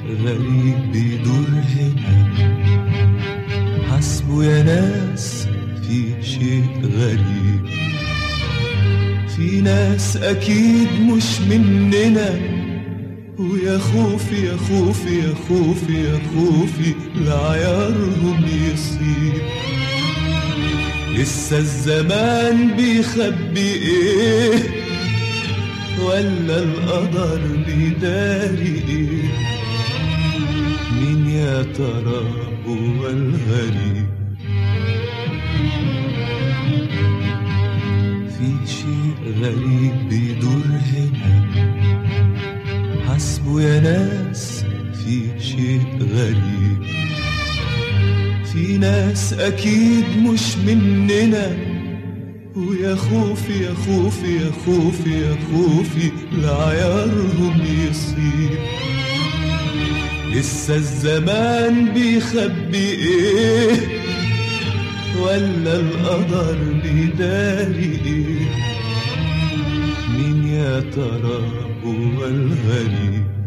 غريب بيدور هنا حسبه يا ناس في شيء غريب في ناس أكيد مش مننا ويا خوفي يا خوفي يا خوفي يا خوفي لعيارهم يصيب لسه الزمان بيخبي ايه ولا القدر بيداري ايه مين يا ترى هو الغريب في شيء غريب بيدور هنا حسبه يا ناس في شيء غريب في ناس أكيد مش مننا ويا خوفي يا خوفي يا خوفي يا خوفي لعيارهم يصيب لسه الزمان بيخبي ايه ولا القدر بيداري ايه مين يا ترى هو الغريب